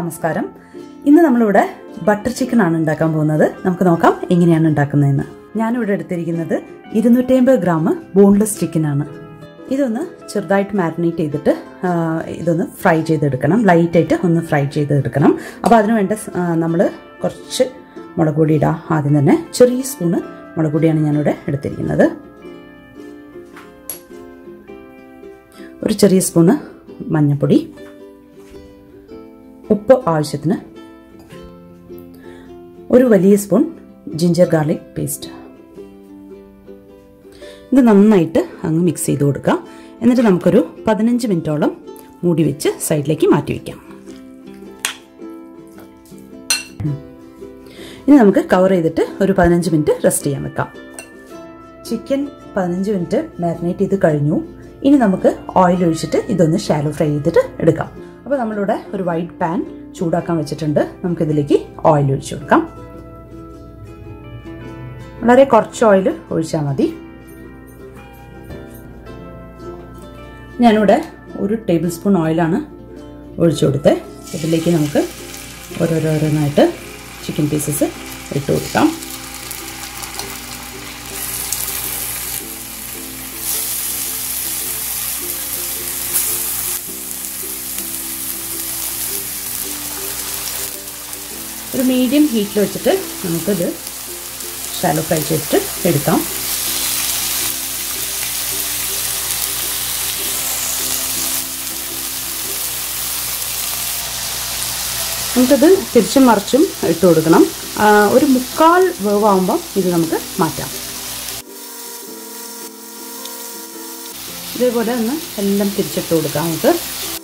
നമസ്കാരം ഇന്ന് നമ്മളിവിടെ ബട്ടർ ചിക്കൻ ആണ് ഉണ്ടാക്കാൻ പോകുന്നത് നമുക്ക് നോക്കാം എങ്ങനെയാണ് ഉണ്ടാക്കുന്നതെന്ന് ഞാനിവിടെ എടുത്തിരിക്കുന്നത് ഇരുന്നൂറ്റി ഗ്രാം ബോൺലെസ് ചിക്കൻ ആണ് ഇതൊന്ന് ചെറുതായിട്ട് മാരിനേറ്റ് ചെയ്തിട്ട് ആ, ഇതൊന്ന് ഫ്രൈ ചെയ്തെടുക്കണം ലൈറ്റായിട്ട് ഒന്ന് ഫ്രൈ ചെയ്തെടുക്കണം അപ്പോൾ അതിന് വേണ്ട നമ്മൾ കുറച്ച് മുളക് പൊടി ഇടാം ആദ്യം തന്നെ ചെറിയ സ്പൂണ് മുളക് പൊടിയാണ് ഞാനിവിടെ എടുത്തിരിക്കുന്നത് ഒരു ചെറിയ സ്പൂണ് മഞ്ഞൾപ്പൊടി ഉപ്പ് ആവശ്യത്തിന് ഒരു വലിയ സ്പൂൺ ജിഞ്ചർ ഗാർലിക് പേസ്റ്റ് ഇത് നന്നായിട്ട് അങ്ങ് മിക്സ് ചെയ്ത് കൊടുക്കാം എന്നിട്ട് നമുക്കൊരു പതിനഞ്ച് മിനിറ്റോളം മൂടി വെച്ച് സൈഡിലേക്ക് മാറ്റി വയ്ക്കാം ഇനി നമുക്ക് കവർ ചെയ്തിട്ട് ഒരു പതിനഞ്ച് മിനിറ്റ് റെസ്റ്റ് ചെയ്യാൻ വെക്കാം ചിക്കൻ പതിനഞ്ച് മിനിറ്റ് മാരിനേറ്റ് ചെയ്ത് കഴിഞ്ഞു ഇനി നമുക്ക് ഓയിൽ ഒഴിച്ചിട്ട് ഇതൊന്ന് ഷാലോ ഫ്രൈ ചെയ്തിട്ട് എടുക്കാം അപ്പോൾ നമ്മളിവിടെ ഒരു വൈറ്റ് പാൻ ചൂടാക്കാൻ വെച്ചിട്ടുണ്ട് നമുക്കിതിലേക്ക് ഓയിൽ ഒഴിച്ചു കൊടുക്കാം വളരെ കുറച്ച് ഓയിൽ ഒഴിച്ചാൽ മതി ഞാനിവിടെ ഒരു ടേബിൾ സ്പൂൺ ഓയിലാണ് ഒഴിച്ചു കൊടുത്തത് ഇതിലേക്ക് നമുക്ക് ഓരോരോരോന്നായിട്ട് ചിക്കൻ പീസസ് ഇട്ട് കൊടുക്കാം ഒരു മീഡിയം ഹീറ്റിൽ വെച്ചിട്ട് നമുക്കിത് ഷാലോ ഫ്രൈ ചെയ്തിട്ട് എടുക്കാം നമുക്കത് തിരിച്ചും മറിച്ചും ഇട്ട് കൊടുക്കണം ആ, ഒരു മുക്കാൽ വേവാകുമ്പം ഇത് നമുക്ക് മാറ്റാം ഇതേപോലെ ഒന്ന് എല്ലാം തിരിച്ചിട്ട് കൊടുക്കാം നമുക്ക്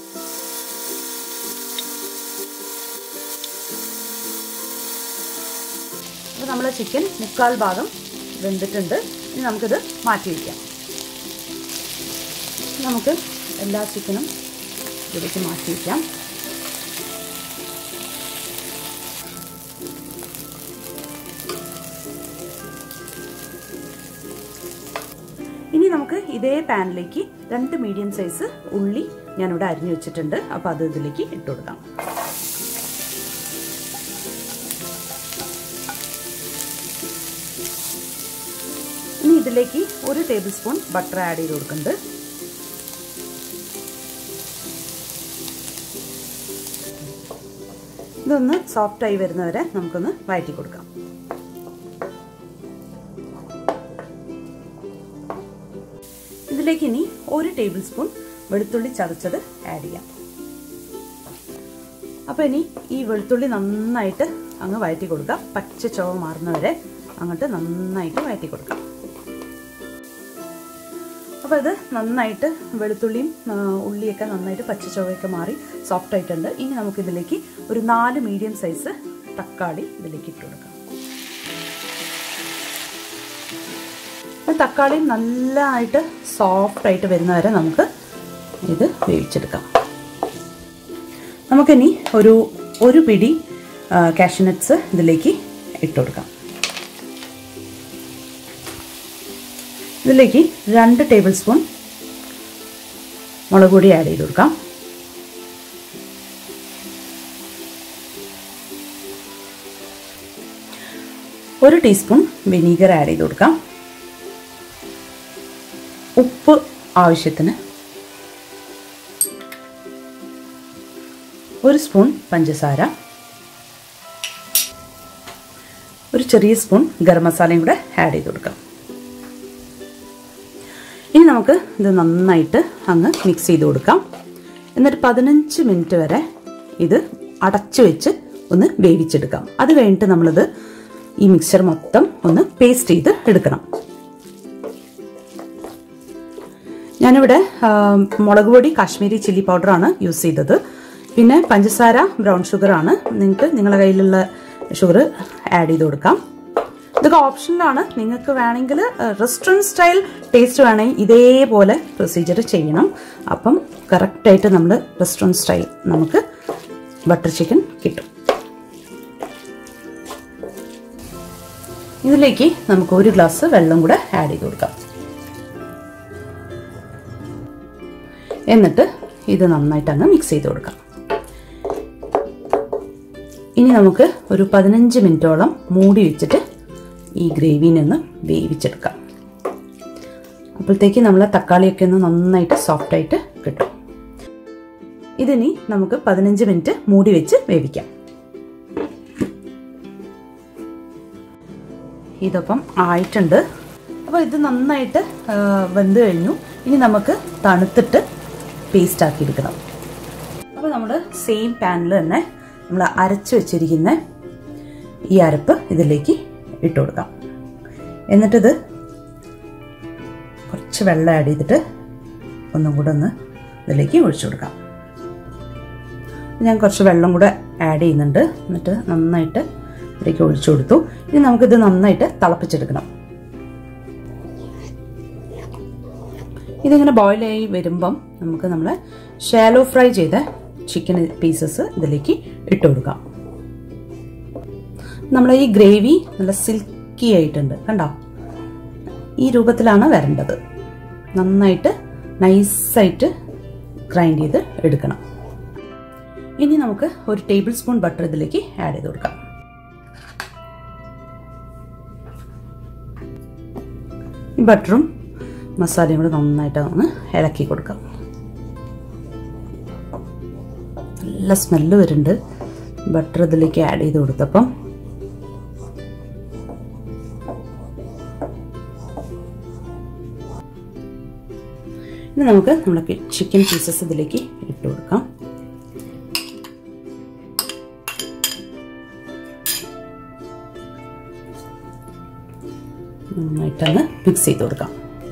അപ്പോൾ നമ്മളെ ചിക്കൻ മുക്കാൽ ഭാഗം വെന്തിട്ടുണ്ട് ഇനി നമുക്കിത് മാറ്റി വയ്ക്കാം നമുക്ക് എല്ലാ ചിക്കനും ഇതിലേക്ക് മാറ്റി വയ്ക്കാം ഇനി നമുക്ക് ഇതേ പാനിലേക്ക് രണ്ട് മീഡിയം സൈസ് ഉള്ളി ഞാനിവിടെ അരിഞ്ഞു വെച്ചിട്ടുണ്ട് അപ്പോൾ അത് ഇതിലേക്ക് ഇട്ട് കൊടുക്കാം ഇനി ഇതിലേക്ക് ഒരു ടേബിൾ സ്പൂൺ ബട്ടർ ആഡ് ചെയ്ത് കൊടുക്കുന്നുണ്ട് ഇതൊന്ന് സോഫ്റ്റ് ആയി വരുന്നവരെ നമുക്കൊന്ന് വഴറ്റി കൊടുക്കാം ഇതിലേക്ക് ഇനി ഒരു ടേബിൾ സ്പൂൺ വെളുത്തുള്ളി ചതച്ചത് ആഡ് ചെയ്യാം അപ്പോൾ ഇനി ഈ വെളുത്തുള്ളി നന്നായിട്ട് അങ്ങ് വഴറ്റി കൊടുക്കാം പച്ച ചുവ മാറുന്നവരെ അങ്ങോട്ട് നന്നായിട്ട് വഴറ്റി കൊടുക്കാം അപ്പോൾ ഇത് നന്നായിട്ട് വെളുത്തുള്ളിയും ഉള്ളിയൊക്കെ നന്നായിട്ട് പച്ച ചുവയൊക്കെ മാറി സോഫ്റ്റ് ആയിട്ടുണ്ട് ഇനി നമുക്കിതിലേക്ക് ഒരു നാല് മീഡിയം സൈസ് തക്കാളി ഇതിലേക്ക് ഇട്ട് കൊടുക്കാം അപ്പോൾ തക്കാളി നല്ലതായിട്ട് സോഫ്റ്റ് ആയിട്ട് വരുന്നവരെ നമുക്ക് ഇത് വേവിച്ചെടുക്കാം നമുക്കിനി ഒരു ഒരു പിടി കാഷ്നട്ട്സ് ഇതിലേക്ക് ഇട്ട് കൊടുക്കാം ഇതിലേക്ക് രണ്ട് ടേബിൾ സ്പൂൺ മുളക് പൊടി ആഡ് ചെയ്ത് കൊടുക്കാം ഒരു ടീസ്പൂൺ വിനീഗർ ആഡ് ചെയ്ത് കൊടുക്കാം ഉപ്പ് ആവശ്യത്തിന് ഒരു സ്പൂൺ പഞ്ചസാര ഒരു ചെറിയ സ്പൂൺ ഗരം മസാലയും കൂടെ ആഡ് ചെയ്ത് കൊടുക്കാം ഇനി നമുക്ക് ഇത് നന്നായിട്ട് അങ്ങ് മിക്സ് ചെയ്ത് കൊടുക്കാം എന്നിട്ട് പതിനഞ്ച് മിനിറ്റ് വരെ ഇത് അടച്ചു വെച്ച് ഒന്ന് വേവിച്ചെടുക്കാം അത് കഴിഞ്ഞിട്ട് നമ്മളിത് ഈ മിക്സർ മൊത്തം ഒന്ന് പേസ്റ്റ് ചെയ്ത് എടുക്കണം ഞാനിവിടെ മുളക് പൊടി കാശ്മീരി ചില്ലി പൗഡറാണ് യൂസ് ചെയ്തത് പിന്നെ പഞ്ചസാര ബ്രൗൺ ഷുഗറാണ് നിങ്ങൾക്ക് നിങ്ങളുടെ കയ്യിലുള്ള ഷുഗർ ആഡ് ചെയ്ത് കൊടുക്കാം ഇതൊക്കെ ഓപ്ഷനിലാണ് നിങ്ങൾക്ക് വേണമെങ്കിൽ റെസ്റ്റോറൻറ്റ് സ്റ്റൈൽ ടേസ്റ്റ് വേണമെങ്കിൽ ഇതേപോലെ പ്രൊസീജിയർ ചെയ്യണം അപ്പം കറക്റ്റായിട്ട് നമ്മൾ റെസ്റ്റോറൻറ്റ് സ്റ്റൈൽ നമുക്ക് ബട്ടർ ചിക്കൻ കിട്ടും ഇതിലേക്ക് നമുക്ക് ഒരു ഗ്ലാസ് വെള്ളം കൂടെ ആഡ് ചെയ്ത് കൊടുക്കാം എന്നിട്ട് ഇത് നന്നായിട്ട് അങ്ങ് മിക്സ് ചെയ്ത് കൊടുക്കാം ഇനി നമുക്ക് ഒരു പതിനഞ്ച് മിനിറ്റോളം മൂടി വെച്ചിട്ട് ഈ ഗ്രേവിനൊന്ന് വേവിച്ചെടുക്കാം അപ്പോഴത്തേക്ക് നമ്മളെ തക്കാളിയൊക്കെ ഒന്ന് നന്നായിട്ട് സോഫ്റ്റായിട്ട് കിട്ടും ഇതിനി നമുക്ക് പതിനഞ്ച് മിനിറ്റ് മൂടി വെച്ച് വേവിക്കാം ഇതൊപ്പം ആയിട്ടുണ്ട് അപ്പോൾ ഇത് നന്നായിട്ട് വെന്ത് കഴിഞ്ഞു ഇനി നമുക്ക് തണുത്തിട്ട് പേസ്റ്റ് ആക്കി എടുക്കണം അപ്പോൾ നമ്മൾ സെയിം പാനിൽ തന്നെ നമ്മൾ അരച്ച് വെച്ചിരിക്കുന്ന ഈ അരപ്പ് ഇതിലേക്ക് ഇട്ട് കൊടുക്കാം എന്നിട്ടിത് കുറച്ച് വെള്ളം ആഡ് ചെയ്തിട്ട് ഒന്നും കൂടെ ഒന്ന് ഇതിലേക്ക് ഒഴിച്ചു കൊടുക്കാം ഞാൻ കുറച്ച് വെള്ളം കൂടെ ആഡ് ചെയ്യുന്നുണ്ട് എന്നിട്ട് നന്നായിട്ട് ഇതിലേക്ക് ഒഴിച്ചു കൊടുത്തു ഇനി നമുക്കിത് നന്നായിട്ട് തിളപ്പിച്ചെടുക്കണം ഇതിങ്ങനെ ബോയിലായി വരുമ്പം നമുക്ക് നമ്മൾ ഷാലോ ഫ്രൈ ചെയ്ത ചിക്കൻ പീസസ് ഇതിലേക്ക് ഇട്ട് കൊടുക്കാം നമ്മൾ ഈ ഗ്രേവി നല്ല സിൽക്കി ആയിട്ടുണ്ട് കണ്ടോ ഈ രൂപത്തിലാണ് വരേണ്ടത് നന്നായിട്ട് നൈസായിട്ട് ഗ്രൈൻഡ് ചെയ്ത് എടുക്കണം ഇനി നമുക്ക് ഒരു ടേബിൾ സ്പൂൺ ബട്ടർ ഇതിലേക്ക് ആഡ് ചെയ്ത് കൊടുക്കാം ഈ ബട്ടറും മസാലയും കൂടെ നന്നായിട്ട് ഒന്ന് ഇളക്കി കൊടുക്കാം നല്ല സ്മെല്ല് വരുന്നുണ്ട് ബട്ടർ ഇതിലേക്ക് ആഡ് ചെയ്ത് കൊടുത്തപ്പം ഇനി നമുക്ക് നമ്മുടെ ചിക്കൻ പീസസ് ഇതിലേക്ക് ഇട്ട് കൊടുക്കാം നന്നായിട്ടൊന്ന് മിക്സ് ചെയ്ത് കൊടുക്കാം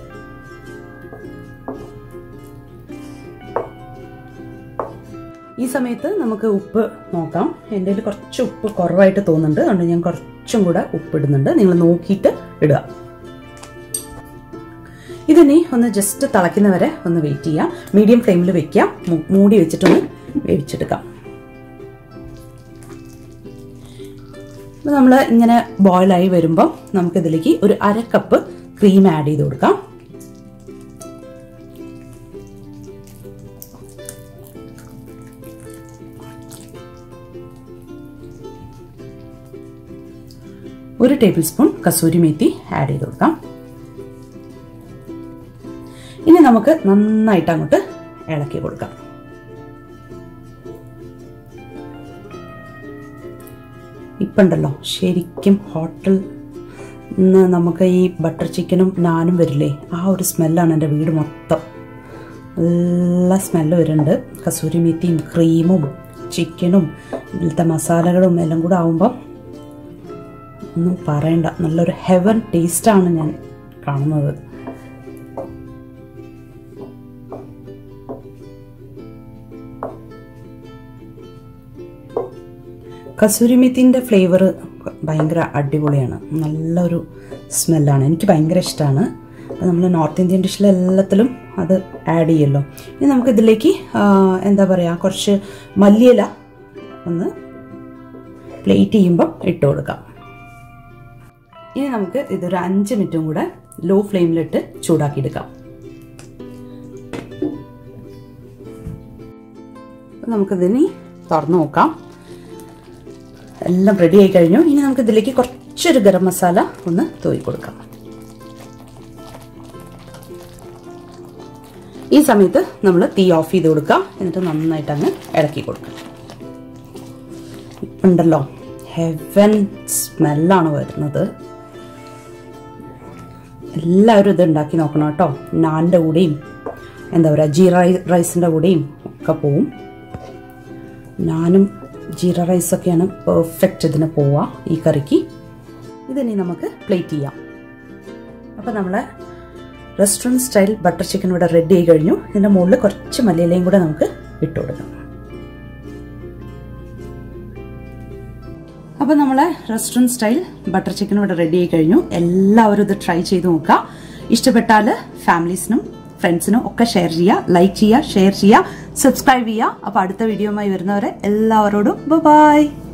ഈ സമയത്ത് നമുക്ക് ഉപ്പ് നോക്കാം എൻ്റെ കയ്യിൽ കുറച്ച് ഉപ്പ് കുറവായിട്ട് തോന്നുന്നുണ്ട് അതുകൊണ്ട് ഞാൻ കുറച്ചും കൂടെ ഉപ്പ് ഇടുന്നുണ്ട് നിങ്ങൾ നോക്കിയിട്ട് ഇടുക ഇതിനി ഒന്ന് ജസ്റ്റ് തിളയ്ക്കുന്നവരെ ഒന്ന് വെയിറ്റ് ചെയ്യാം മീഡിയം ഫ്ലെയിമിൽ വെക്കാം മൂടി വെച്ചിട്ടൊന്ന് വേവിച്ചെടുക്കാം നമ്മൾ ഇങ്ങനെ ബോയിലായി വരുമ്പോൾ നമുക്കിതിലേക്ക് ഒരു അര കപ്പ് ക്രീം ആഡ് ചെയ്ത് കൊടുക്കാം ഒരു tablespoon kasuri methi add ചെയ്ത് കൊടുക്കാം ഇനി നമുക്ക് നന്നായിട്ട് അങ്ങോട്ട് ഇളക്കി കൊടുക്കാം ഇപ്പം ഉണ്ടല്ലോ ശരിക്കും ഹോട്ടൽ നമുക്ക് ഈ ബട്ടർ ചിക്കനും നാനും വരില്ലേ ആ ഒരു സ്മെല്ലാണ് എൻ്റെ വീട് മൊത്തം നല്ല സ്മെല്ല് വരുന്നുണ്ട് കസൂരി മെത്തിയും ക്രീമും ചിക്കനും ഇതിലത്തെ മസാലകളും എല്ലാം കൂടെ ആവുമ്പം ഒന്നും പറയണ്ട നല്ലൊരു ഹെവൻ ടേസ്റ്റാണ് ഞാൻ കാണുന്നത് കസൂരിമെത്തിൻ്റെ ഫ്ലേവർ ഭയങ്കര അടിപൊളിയാണ് നല്ലൊരു സ്മെല്ലാണ് എനിക്ക് ഭയങ്കര ഇഷ്ടമാണ് അപ്പോൾ നമ്മൾ നോർത്ത് ഇന്ത്യൻ ഡിഷിൽ എല്ലാത്തിലും അത് ആഡ് ചെയ്യുമല്ലോ ഇനി നമുക്ക് ഇതിലേക്ക് എന്താ പറയുക കുറച്ച് മല്ലിയില ഒന്ന് പ്ലേറ്റ് ചെയ്യുമ്പം ഇട്ട് കൊടുക്കാം ഇനി നമുക്ക് ഇതൊരു അഞ്ച് മിനിറ്റും കൂടെ ലോ ഫ്ലെയിമിലിട്ട് ചൂടാക്കിയെടുക്കാം നമുക്കിതിനി തുറന്നു നോക്കാം എല്ലാം റെഡി ആയി കഴിഞ്ഞു ഇനി നമുക്ക് ഇതിലേക്ക് കുറച്ചൊരു ഗരം മസാല ഒന്ന് തൂയി കൊടുക്കാം ഈ സമയത്ത് നമ്മൾ തീ ഓഫ് ചെയ്ത് കൊടുക്കാം എന്നിട്ട് നന്നായിട്ട് അങ്ങ് ഇളക്കി കൊടുക്കാം ഉണ്ടല്ലോ ഹെവൻ സ്മെല്ലാണ് വരുന്നത് എല്ലാവരും ഇത് ഉണ്ടാക്കി നോക്കണം കേട്ടോ നാൻ്റെ കൂടെയും എന്താ പറയുക ജീറ റൈസിൻ്റെ കൂടെയും ഒക്കെ പോവും നാനും ജീര റൈസൊക്കെയാണ് പെർഫെക്റ്റ് ഇതിന് പോവുക ഈ കറിക്ക് ഇതിനി നമുക്ക് പ്ലേറ്റ് ചെയ്യാം അപ്പോൾ നമ്മളെ റെസ്റ്റോറൻറ്റ് സ്റ്റൈൽ ബട്ടർ ചിക്കൻ ഇവിടെ റെഡി ആയി കഴിഞ്ഞു ഇതിൻ്റെ മുകളിൽ കുറച്ച് മല്ലിയിലയും കൂടെ നമുക്ക് ഇട്ട് കൊടുക്കാം അപ്പോൾ നമ്മളെ റെസ്റ്റോറൻറ്റ് സ്റ്റൈൽ ബട്ടർ ചിക്കൻ ഇവിടെ റെഡി ആയി കഴിഞ്ഞു എല്ലാവരും ഇത് ട്രൈ ചെയ്ത് നോക്കുക ഇഷ്ടപ്പെട്ടാൽ ഫാമിലീസിനും ഫ്രണ്ട്സിനും ഒക്കെ ഷെയർ ചെയ്യുക ലൈക്ക് ചെയ്യുക ഷെയർ ചെയ്യുക സബ്സ്ക്രൈബ് ചെയ്യുക അപ്പോൾ അടുത്ത വീഡിയോയുമായി വരുന്നവരെ എല്ലാവരോടും ബൈ